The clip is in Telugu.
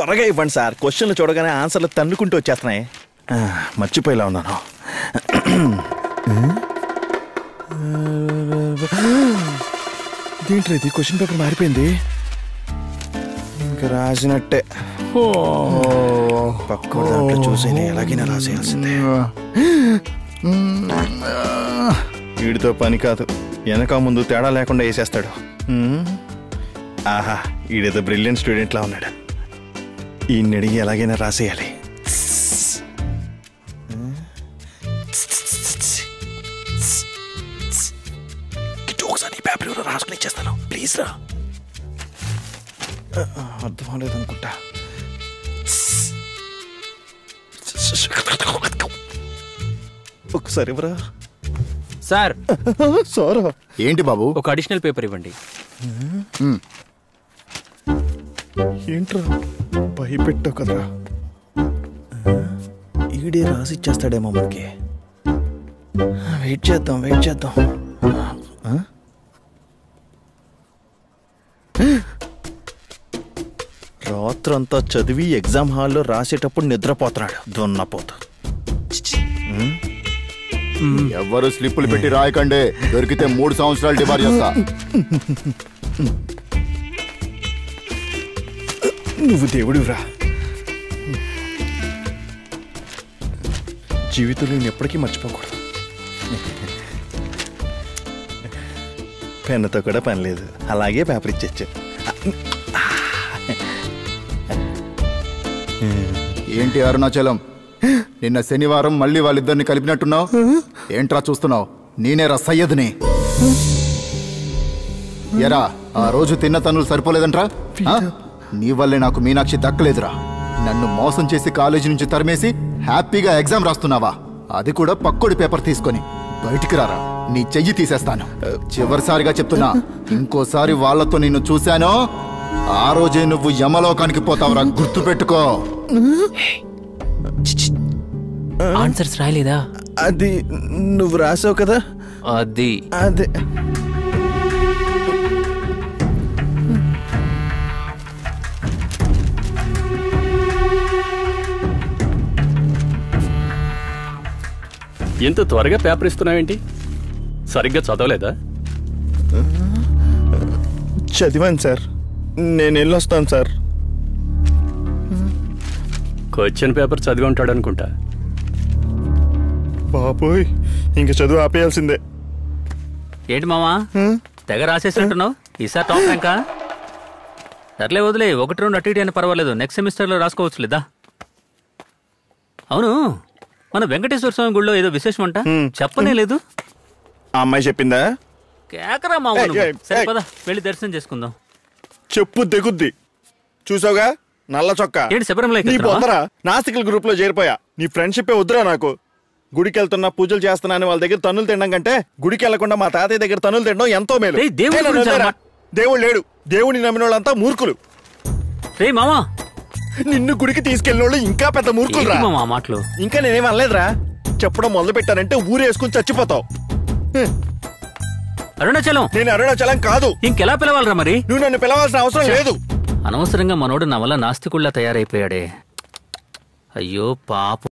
త్వరగా ఇవ్వండి సార్ క్వశ్చన్లు చూడగానే ఆన్సర్లు తన్నుకుంటూ వచ్చేస్తున్నాయి ఆ, మర్చిపోయేలా ఉన్నాను దీంట్లో ఇది క్వశ్చన్ పేపర్ మారిపోయింది ఇంకా రాసినట్టే పక్క దాంట్లో చూసి ఎలాగైనా రాసేయాల్సిందే వీడితో పని కాదు వెనక ముందు తేడా లేకుండా వేసేస్తాడు హ్మ్. ఆహా ఈడేదో బ్రిలియంట్ స్టూడెంట్ లా ఉన్నాడు ఈ అడిగి ఎలాగైనా రాసేయాలి కిట్టు, ఒకసారి నీ పేపర్ ఎవరో రాసుకుని ఇచ్చేస్తాను ప్లీజ్ రా అర్థం అవ్వలేదు అనుకుంటా ఒకసారి ఎవరా సార్ సారా ఏంటి బాబు ఒక అడిషనల్ పేపర్ ఇవ్వండి ఏంట్రా భయపెట్టావు కదరా ఈడే రాసి ఇచ్చేస్తాడేమో మనకి వెయిట్ చేద్దాం వెయిట్ చేద్దాం ఆ? రాత్రంతా చదివి ఎగ్జామ్ హాల్లో రాసేటప్పుడు నిద్రపోతున్నాడు దున్నపోతు చిచి. ఉమ్. ఎవ్వరు స్లిప్పులు పెట్టి రాయకండి దొరికితే మూడు సంవత్సరాలు డిబార్ చేస్తా నువ్వు దేవుడివిరా జీవితంలో నేను ఎప్పటికీ మర్చిపోకూడదు పెన్నుతో కూడా పని లేదు అలాగే పేపర్ ఇచ్చేచ్చు ఏంటి అరుణాచలం నిన్న శనివారం మళ్ళీ వాళ్ళిద్దరిని కలిపినట్టున్నావు ఏంట్రా చూస్తున్నావు నేనేరా సయ్యద్ని ఎరా ఆ రోజు తిన్న తనులు సరిపోలేదంట్రా ఆ? నీ వల్లే నాకు మీనాక్షి దక్కలేదురా నన్ను మోసం చేసి కాలేజీ నుంచి తరిమేసి హ్యాపీగా ఎగ్జామ్ రాస్తున్నావా అది కూడా పక్కోడి పేపర్ తీసుకొని బయటికి రారా నీ చెయ్యి తీసేస్తాను చివరిసారిగా చెప్తున్నా ఇంకోసారి వాళ్ళతో నిన్ను చూశానో ఆ రోజే నువ్వు యమలోకానికి పోతావురా గుర్తుపెట్టుకో ఆన్సర్స్ రాయలేదా అది నువ్వు రాసావు కదా అది అదే ఇంత త్వరగా పేపర్ ఇస్తున్నావేంటి సరిగ్గా చదవలేదా చదివాను సార్ నేను వెళ్ళొస్తాను సార్ క్వశ్చన్ పేపర్ చదివి ఉంటాడు అనుకుంటా బాబోయ్ ఇంక చదువు ఆపేయాల్సిందే ఏంటి మామా తెగ రాసేసినట్టున్నావు ఈసారి టాప్ ర్యాంకా సర్లే వదిలే ఒకటి రెండు అటు ఇటు అయినా పర్వాలేదు నెక్స్ట్ సెమిస్టర్లో రాసుకోవచ్చు లేదా అవును మన వెంకటేశ్వర స్వామి గుడిలో ఏదో విశేషం అంట చెప్పనే లేదు ఆ అమ్మాయి చెప్పిందా కేకరా మామ ఏయ్, నువ్వు. ఏయ్, సరే ఏయ్. పద వెళ్ళి దర్శనం చేసుకుందాం చెప్పు తెగుద్ది చూసావుగా నల్ల చొక్కా ఏంటి శబరిమల నీ ఎక్కుతున్నావా? పొందరా నాస్తికుల గ్రూప్ లో చేరిపోయా నీ ఫ్రెండ్షిప్ వద్దురా నాకు గుడికి వెళ్తున్నా పూజలు చేస్తున్నా అని వాళ్ళ దగ్గర తన్నులు తినడం కంటే గుడికి వెళ్లకుండా మా తాతయ్య దగ్గర తన్నులు తినడం ఎంతో మేలు ఏయ్, దేవుడి నేను గురించి వదిలేరా? అన్నమాట. దేవుడు లేడు దేవుడిని నమ్మిన వాళ్ళంతా మూర్ఖులు రే మామా నిన్ను గుడికి తీసుకెళ్ళిన వాళ్ళు ఇంకా పెద్ద మూర్ఖులు రా ఏంటి మామా ఆ మాటలు ఇంకా నేనేం అనలేదురా చెప్పడం మొదలు పెట్టానంటే ఊరేసుకుని చచ్చిపోతావు అరుణాచలం నేను అరుణాచలం కాదు ఇంకెలా పిలవాలరా మరి నువ్వు నన్ను పిలవాల్సిన అవసరం లేదు అనవసరంగా మనోడు నా వల్ల నాస్తికుల్లా తయారైపోయాడే అయ్యో పాపం